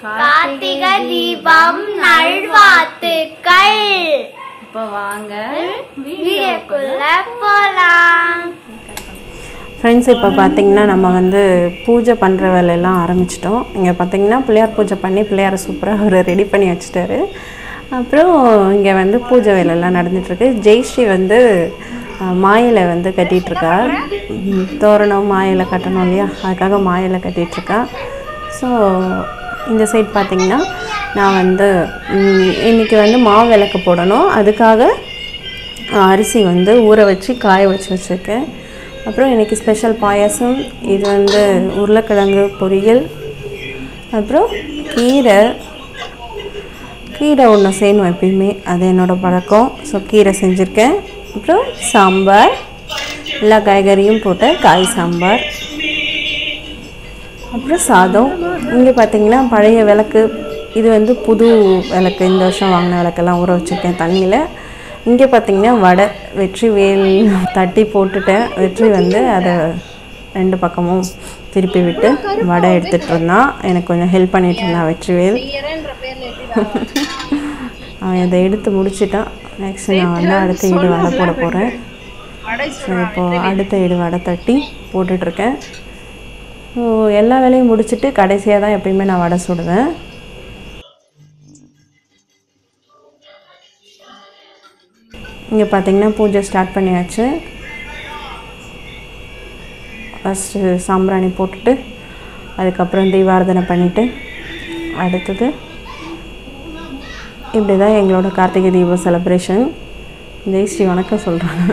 கார்த்திகை தீபம் நல்வாழ்த்துக்கள் இப்போ வாங்க வீடியோக்குள்ள போலாம் ஃப்ரெண்ட்ஸ் இப்போ பார்த்தீங்கன்னா நம்ம வந்து பூஜை பண்ணுற வேலையெல்லாம் ஆரம்பிச்சிட்டோம் இங்கே பார்த்தீங்கன்னா பிள்ளையார் பூஜை பண்ணி பிள்ளையாரை சூப்பராக அவர் ரெடி பண்ணி வச்சுட்டாரு அப்புறம் இங்கே வந்து பூஜை வேலையெல்லாம் நடந்துட்டுருக்கு ஜெய்ஸ்ரீ வந்து அஹ், மாயிலை வந்து கட்டிகிட்ருக்கா தோரணம் மாயிலை கட்டணும் இல்லையா அதுக்காக மாயிலை கட்டிகிட்ருக்கா ஸோ இந்த சைட் பார்த்தீங்கன்னா நான் வந்து ம், இன்னைக்கு வந்து மாவு விளக்கு போடணும் அதுக்காக அரிசி வந்து ஊற வச்சு காய வச்சு வச்சுருக்கேன் அப்புறம் இன்றைக்கி ஸ்பெஷல் பாயாசம் இது வந்து உருளைக்கிழங்கு பொரியல் அப்புறம் கீரை கீரை ஒன்று செய்யணும் எப்பயுமே அது என்னோடய பழக்கம் ஸோ கீரை செஞ்சுருக்கேன் அப்புறம் சாம்பார் எல்லா காய்கறியும் போட்ட காய் சாம்பார் அப்புறம் சாதம் இங்கே பார்த்தீங்கன்னா பழைய விளக்கு இது வந்து புது விளக்கு இந்த வருஷம் வாங்கின விளக்கெல்லாம் ஊற வச்சுருக்கேன் தண்ணியில் இங்கே பார்த்தீங்கன்னா வடை வெற்றி வேல் தட்டி போட்டுட்டேன் வெற்றி வந்து அதை ரெண்டு பக்கமும் திருப்பி விட்டு வடை எடுத்துகிட்டு இருந்தான் எனக்கு கொஞ்சம் ஹெல்ப் பண்ணிட்டு இருந்தான் வெற்றிவேல் அவன் இதை எடுத்து முடிச்சிட்டான் நெக்ஸ்ட் நான் வந்து அடுத்த ஈடு வடை போட போகிறேன் ஸோ இப்போது அடுத்த ஈடு வடை தட்டி போட்டுட்ருக்கேன் ஸோ எல்லா வேலையும் முடிச்சுட்டு கடைசியாக தான் எப்பயுமே நான் வடை சுடுவேன் இங்கே பார்த்தீங்கன்னா பூஜை ஸ்டார்ட் பண்ணியாச்சு ஃபஸ்ட்டு சாம்பிராணி போட்டுட்டு அதுக்கப்புறம் தீபாரதனை பண்ணிவிட்டு அடுத்தது இப்படி தான் எங்களோட கார்த்திகை தீபம் செலப்ரேஷன் ஜெயஸ்ரீ வணக்கம் சொல்கிறாங்க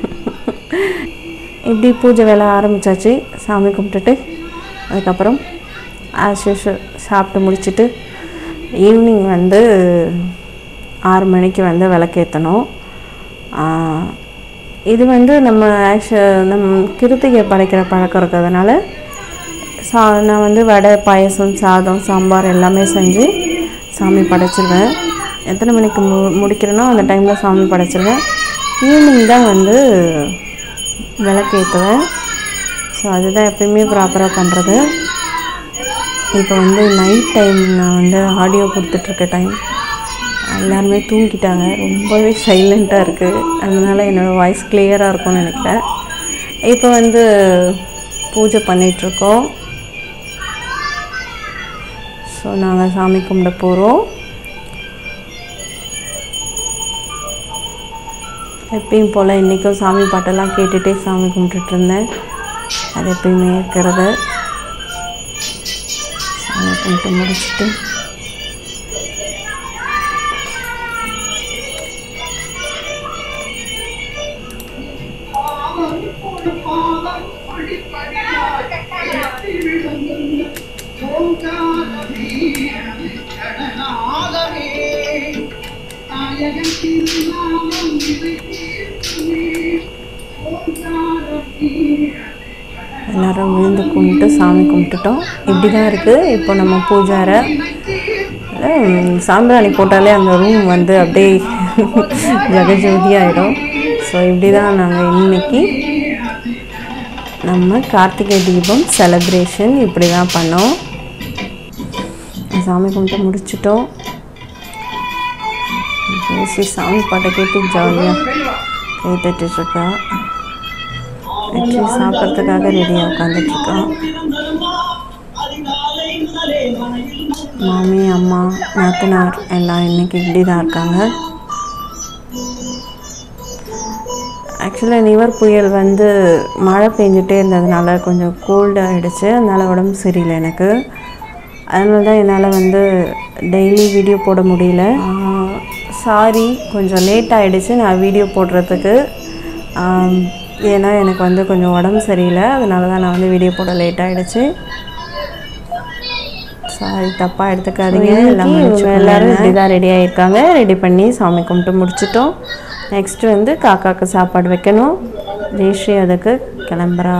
இப்படி பூஜை வேலை ஆரம்பித்தாச்சு சாமி கும்பிட்டுட்டு அதுக்கப்புறம் ஆஸ் யூஷுவல் சாப்பிட்டு முடிச்சுட்டு ஈவினிங் வந்து ஆறு மணிக்கு வந்து விளக்கேற்றணும் ஆஹ், இது வந்து நம்ம ஆக்சு நம் கிருத்திகை படைக்கிற பழக்கம் இருக்கிறதுனால சா நான் வந்து வடை பாயசம் சாதம் சாம்பார் எல்லாமே செஞ்சு சாமி படைச்சிருவேன் எத்தனை மணிக்கு மு முடிக்கிறேனோ அந்த டைமில் சாமி படைச்சிருவேன் ஈவினிங் தான் வந்து விளக்கு ஏற்றுவேன் ஸோ அதுதான் எப்பயுமே ப்ராப்பராக பண்ணுறது இப்போ வந்து நைட் டைம் நான் வந்து ஆடியோ கொடுத்துட்ருக்க டைம் எல்லாருமே தூங்கிட்டாங்க ரொம்பவே சைலண்ட்டாக இருக்குது அதனால் என்னோடய வாய்ஸ் கிளியராக இருக்கும்னு நினைக்கிறேன் இப்போ வந்து பூஜை பண்ணிகிட்ருக்கோம் ஸோ நாங்கள் சாமி கும்பிட போகிறோம் எப்பயும் போல் இன்றைக்கும் சாமி பாட்டெல்லாம் கேட்டுகிட்டே சாமி கும்பிட்டுட்டு இருந்தேன் அது எப்பயுமே இருக்கிறது சாமி கும்பிட்டு முடிச்சுட்டு எல்லாரும் விழுந்து கும்பிட்டு சாமி கும்பிட்டுட்டோம் இப்படி தான் இருக்குது இப்போ நம்ம பூஜாரை ம், சாம்பிராணி போட்டாலே அந்த ரூம் வந்து அப்படியே ஜெகஜோதி ஆகிடும் ஸோ இப்படி தான் நாங்கள் இன்னைக்கு நம்ம கார்த்திகை தீபம் செலப்ரேஷன் இப்படி தான் பண்ணோம் சாமி கும்பிட்டு முடிச்சிட்டோம் பேசி சாமி பாட்டை கேட்டு ஜாலியாக கை தட்டிட்டுருக்கா வெற்றி சாப்பிட்றதுக்காக ரெடியாக உட்காந்துட்ருக்கான் மாமி அம்மா நாத்தனார் எல்லாம் இன்னைக்கு இப்படி தான் இருக்காங்க ஆக்சுவலாக நிவர் புயல் வந்து மழை பெஞ்சிட்டே இருந்ததுனால கொஞ்சம் கோல்டு ஆகிடுச்சு அதனால் உடம்பு சரியில்லை எனக்கு அதனால தான் என்னால் வந்து டெய்லி வீடியோ போட முடியல சாரி கொஞ்சம் லேட் ஆகிடுச்சு நான் வீடியோ போடுறதுக்கு ஆம், ஏன்னா எனக்கு வந்து கொஞ்சம் உடம்பு சரியில்லை அதனால தான் நான் வந்து வீடியோ போட லேட் ஆகிடுச்சு சாரி தப்பாக எடுத்துக்காதீங்க எல்லாம் மன்னிச்சு எல்லாரும் இப்படி தான் ரெடி ஆகியிருக்காங்க ரெடி பண்ணி சாமி கும்பிட்டு முடிச்சிட்டோம் நெக்ஸ்ட் வந்து காக்காக்கு சாப்பாடு வைக்கணும் ஜெயஸ்ரீ அதுக்கு கிளம்புறா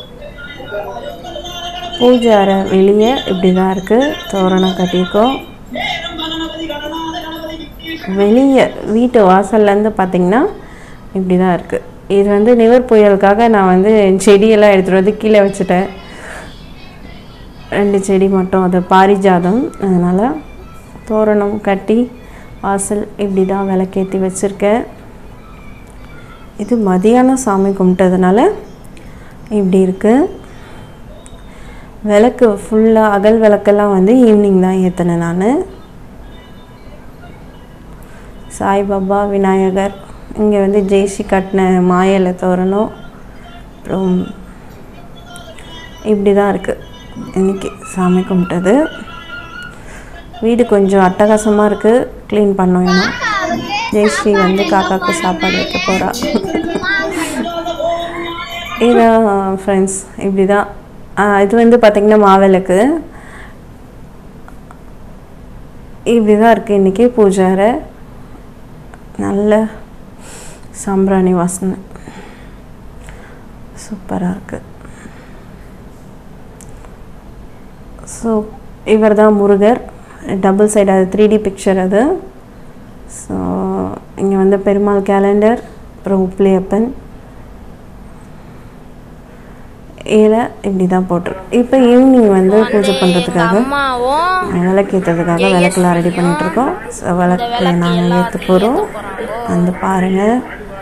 பூஜை அறை வெளியே இப்படி தான் இருக்குது தோரணம் கட்டியிருக்கோம் வெளியே வீட்டு வாசல்லேருந்து பார்த்தீங்கன்னா இப்படி தான் இருக்குது இது வந்து நிவர் புயலுக்காக நான் வந்து என் செடியெல்லாம் எடுத்துகிட்டு வந்து கீழே வச்சுட்டேன் ரெண்டு செடி மட்டும் அது பாரிஜாதம் அதனால் தோரணம் கட்டி வாசல் இப்படி தான் விளக்கேற்றி வச்சுருக்கேன் இது மதியானம் சாமி கும்பிட்டதுனால இப்படி இருக்குது விளக்கு ஃபுல்லாக அகல் விளக்கெல்லாம் வந்து ஈவினிங் தான் ஏற்றினேன் நான் சாய்பாபா விநாயகர் இங்கே வந்து ஜெய்சி கட்டின மாயலை தோரணம் அப்புறம் இப்படி தான் இருக்குது இன்றைக்கி சாமி கும்பிட்டது வீடு கொஞ்சம் அட்டகாசமாக இருக்குது க்ளீன் பண்ணோம் இன்னும் ஜெயஸ்ரீ வந்து காக்காவுக்கு சாப்பாடு வைக்க போகிறா இதான் ஃப்ரெண்ட்ஸ் இப்படி தான் இது வந்து பார்த்திங்கன்னா மாவிளக்கு இப்படி தான் இருக்குது இன்றைக்கி பூஜை அறை நல்ல சாம்பிராணி வாசனை சூப்பராக இருக்குது ஸோ இவர் தான் முருகர் டபுள் சைடு அது த்ரீ டி பிக்சர் அது ஸோ இங்கே வந்து பெருமாள் கேலண்டர் அப்புறம் உப்ளியப்பன் இதில் இப்படி தான் போட்டிருக்கு இப்போ ஈவினிங் வந்து பூஜை பண்ணுறதுக்காக அம்மாவும் விளக்கேற்றதுக்காக விளக்கெல்லாம் ரெடி பண்ணிகிட்ருக்கோம் ஸோ விளக்கு நாங்கள் ஏற்ற போகிறோம் வந்து பாருங்கள்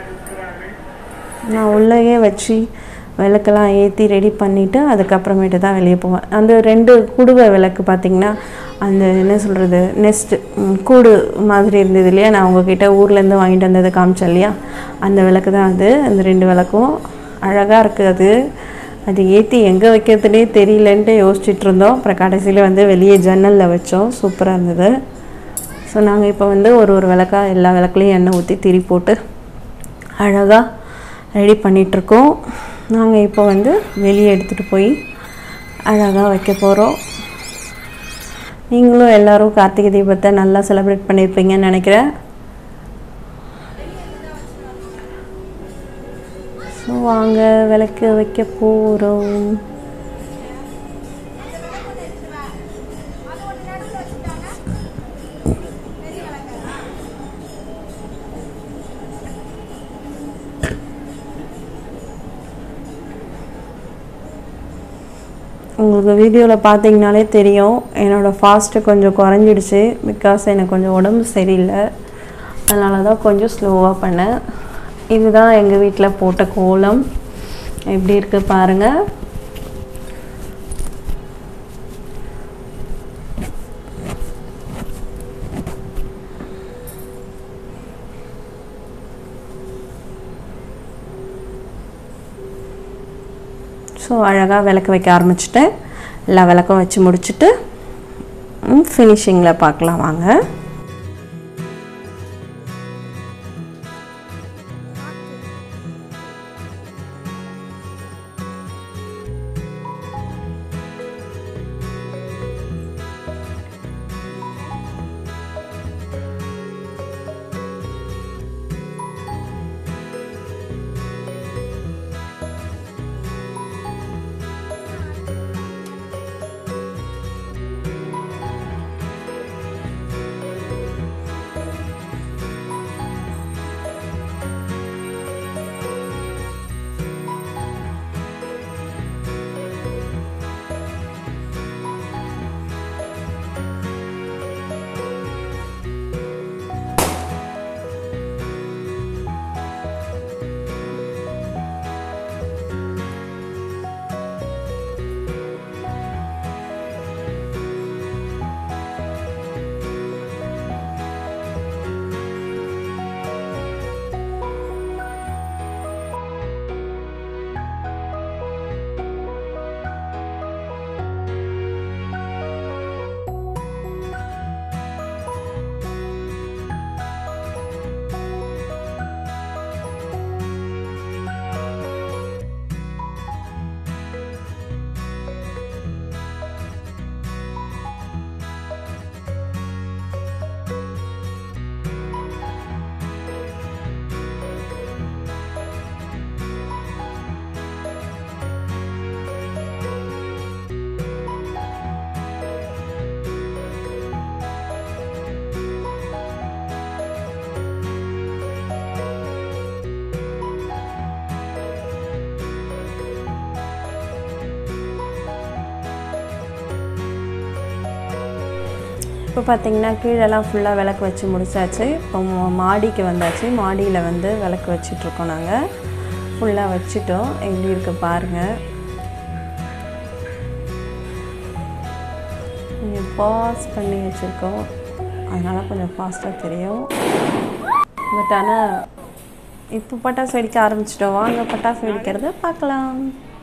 நான் உள்ளேயே வச்சு விளக்கெல்லாம் ஏற்றி ரெடி பண்ணிவிட்டு அதுக்கப்புறமேட்டு தான் வெளியே போவேன் அந்த ரெண்டு குடுவை விளக்கு பார்த்திங்கன்னா அந்த என்ன சொல்கிறது நெஸ்ட்டு கூடு மாதிரி இருந்தது இல்லையா நான் உங்ககிட்ட ஊர்லேருந்து வாங்கிட்டு வந்தது காமிச்சேன் இல்லையா அந்த விளக்கு தான் அது அந்த ரெண்டு விளக்கும் அழகாக இருக்குது அது அது ஏற்றி எங்கே வைக்கிறதுனே தெரியலன்ட்டு யோசிச்சுட்டு இருந்தோம் அப்புறம் கடைசியில் வந்து வெளியே ஜன்னலில் வச்சோம் சூப்பராக இருந்தது ஸோ நாங்கள் இப்போ வந்து ஒரு ஒரு விளக்கா எல்லா விளக்குலையும் எண்ணெய் ஊற்றி திரி போட்டு அழகாக ரெடி பண்ணிகிட்ருக்கோம் நாங்கள் இப்போ வந்து வெளியே எடுத்துகிட்டு போய் அழகாக வைக்க போகிறோம் நீங்களும் எல்லோரும் கார்த்திகை தீபத்தை நல்லா செலிப்ரேட் பண்ணியிருப்பீங்கன்னு நினைக்கிறேன் ஸோ வாங்க விளக்கு வைக்க போகிறோம் உங்களுக்கு வீடியோவில் பார்த்தீங்கனாலே தெரியும் என்னோடய ஃபாஸ்ட்டு கொஞ்சம் குறைஞ்சிடுச்சு பிகாஸ் எனக்கு கொஞ்சம் உடம்பு சரியில்லை அதனால தான் கொஞ்சம் ஸ்லோவாக பண்ணேன் இதுதான் எங்கள் வீட்டில் போட்ட கோலம் எப்படி இருக்குது பாருங்கள் ஸோ அழகாக விளக்கு வைக்க ஆரம்பிச்சிட்டேன் எல்லா விளக்கும் வச்சு முடிச்சுட்டு ஃபினிஷிங்கில் பார்க்கலாம் வாங்க இப்போ பார்த்தீங்கன்னா கீழெல்லாம் ஃபுல்லாக விளக்கு வச்சு முடிச்சாச்சு இப்போ மா- மாடிக்கு வந்தாச்சு மாடியில் வந்து விளக்கு வச்சிட்ருக்கோம் நாங்கள் ஃபுல்லாக வச்சுட்டோம் எப்படி இருக்கு பாருங்கள் கொஞ்சம் பாஸ் பண்ணி வச்சுருக்கோம் அதனால் கொஞ்சம் ஃபாஸ்ட்டாக தெரியும் பட் ஆனால் இப்போ பட்டாசு வெடிக்க ஆரம்பிச்சிட்டோம் வாங்க பட்டாசு வெடிக்கிறத பார்க்கலாம்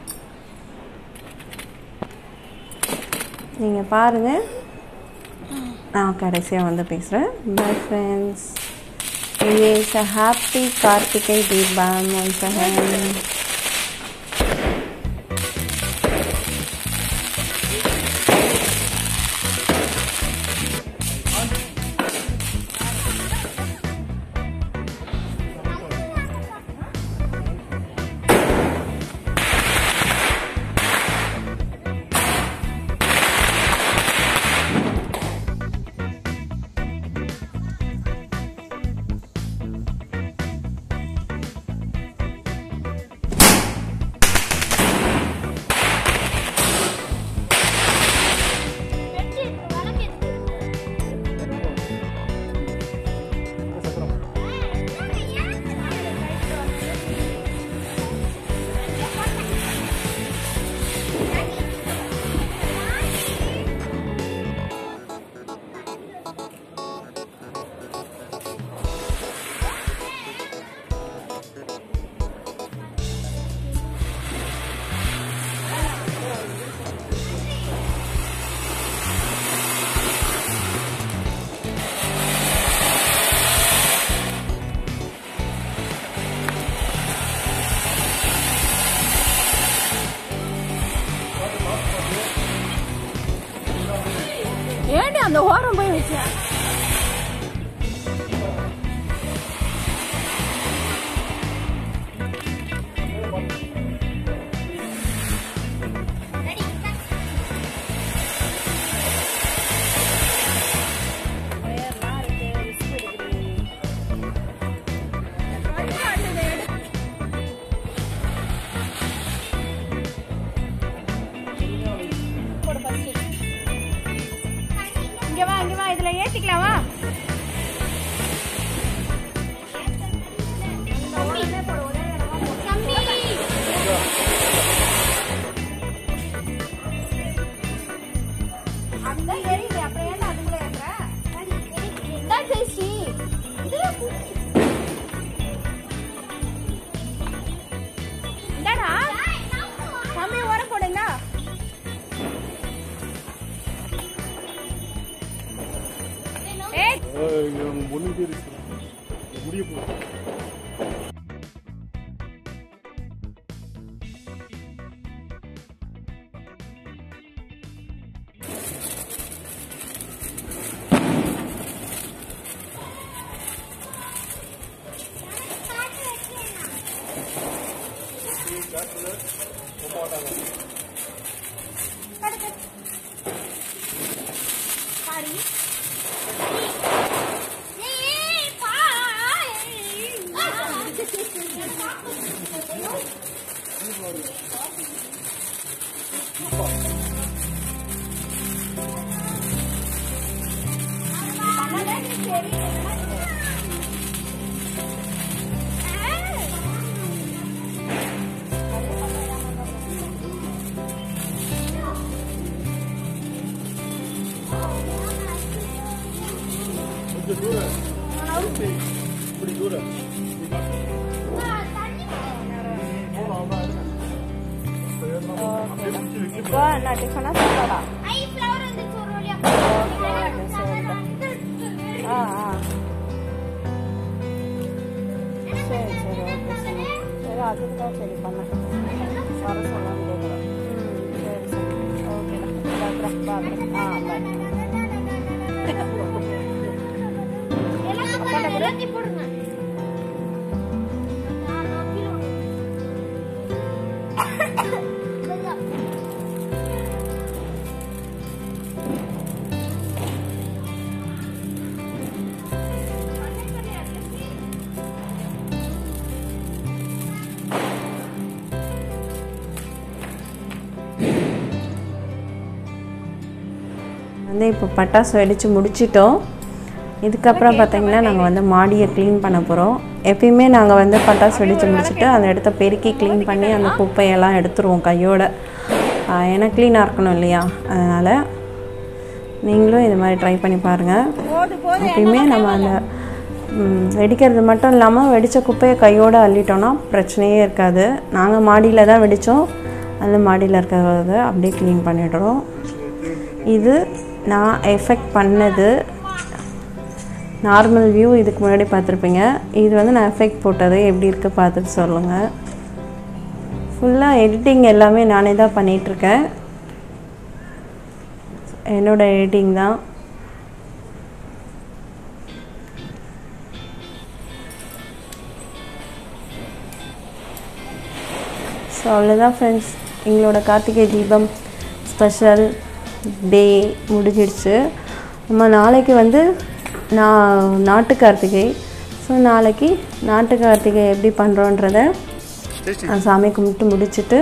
நீங்கள் பாருங்கள் நான் கடைசியாக வந்து பேசுகிறேன் bye friends is a happy Karthigai Deepam once again ஏண்டி அந்த ஓரம் போய் வச்ச இங்க வா இங்க வா இதுல ஏத்திக்கலாம் வா இந்தாடா தம்பி ஓரம் போடுங்க ஏய் ஒன்று இருக்கு முடிய போகுது கொஞ்சம் தூரம் இப்படி தூரம் இப்போ என்ன டிஃபனா சாப்பாடா ஆ ஆ சரி சரி ஓகே சரி சரி அதுக்கு தான் சரி பண்ணேன் வர சொல்லலாம் கேட்குறேன் ம் சரி சரி ஓகேடா பார்க்குறேன் பார்க்குறேன் ஆ பாய் போடுங்க இப்போ பட்டாசு வெடித்து முடிச்சிட்டோம் இதுக்கப்புறம் பார்த்தீங்கன்னா நாங்கள் வந்து மாடியை க்ளீன் பண்ண போகிறோம் எப்பயுமே நாங்கள் வந்து பட்டாசு வெடித்து முடிச்சுட்டு அந்த இடத்த பெருக்கி க்ளீன் பண்ணி அந்த குப்பையெல்லாம் எடுத்துருவோம் கையோட ஆஹ் ஏன்னா க்ளீனாக இருக்கணும் இல்லையா அதனால் நீங்களும் இது மாதிரி ட்ரை பண்ணி பாருங்கள் போது போது எப்பயுமே நம்ம அந்த ம், வெடிக்கிறது மட்டும் இல்லாமல் வெடித்த குப்பையை கையோடு அள்ளிட்டோன்னா பிரச்சனையே இருக்காது நாங்கள் மாடியில் தான் வெடித்தோம் அந்த மாடியில் இருக்கிறத அப்படியே க்ளீன் பண்ணிடுறோம் இது நான் எஃபெக்ட் பண்ணது நார்மல் வியூ இதுக்கு முன்னாடி பார்த்துருப்பீங்க இது வந்து நான் எஃபெக்ட் போட்டது எப்படி இருக்கு பார்த்துட்டு சொல்லுங்கள் ஃபுல்லாக எடிட்டிங் எல்லாமே நானே தான் பண்ணிகிட்ருக்கேன் என்னோட எடிட்டிங் தான் ஸோ அவ்வளோதான் ஃப்ரெண்ட்ஸ் எங்களோட கார்த்திகை தீபம் ஸ்பெஷல் டே முடிஞ்சிடுச்சு நம்ம நாளைக்கு வந்து நான் நாட்டு கார்த்திகை ஸோ நாளைக்கு நாட்டு கார்த்திகை எப்படி பண்ணுறோன்றத நான் சாமி கும்பிட்டு முடிச்சுட்டு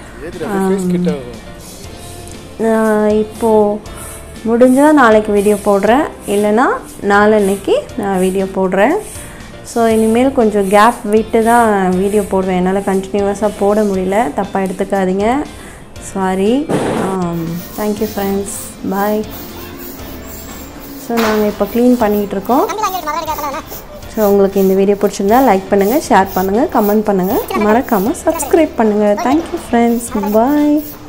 நான் இப்போது முடிஞ்சால் நாளைக்கு வீடியோ போடுறேன் இல்லைன்னா நாளன்னைக்கு நான் வீடியோ போடுறேன் ஸோ இனிமேல் கொஞ்சம் கேப் விட்டு தான் வீடியோ போடுவேன் என்னால் கண்டினியூவஸாக போட முடியல தப்பாக எடுத்துக்காதீங்க sorry thank you friends bye so நாங்கள் இப்போ க்ளீன் பண்ணிகிட்ருக்கோம் ஸோ உங்களுக்கு இந்த வீடியோ பிடிச்சிருந்தா லைக் பண்ணுங்கள் ஷேர் பண்ணுங்கள் கமெண்ட் பண்ணுங்கள் மறக்காமல் சப்ஸ்கிரைப் பண்ணுங்கள் தேங்க்யூ ஃப்ரெண்ட்ஸ் பாய்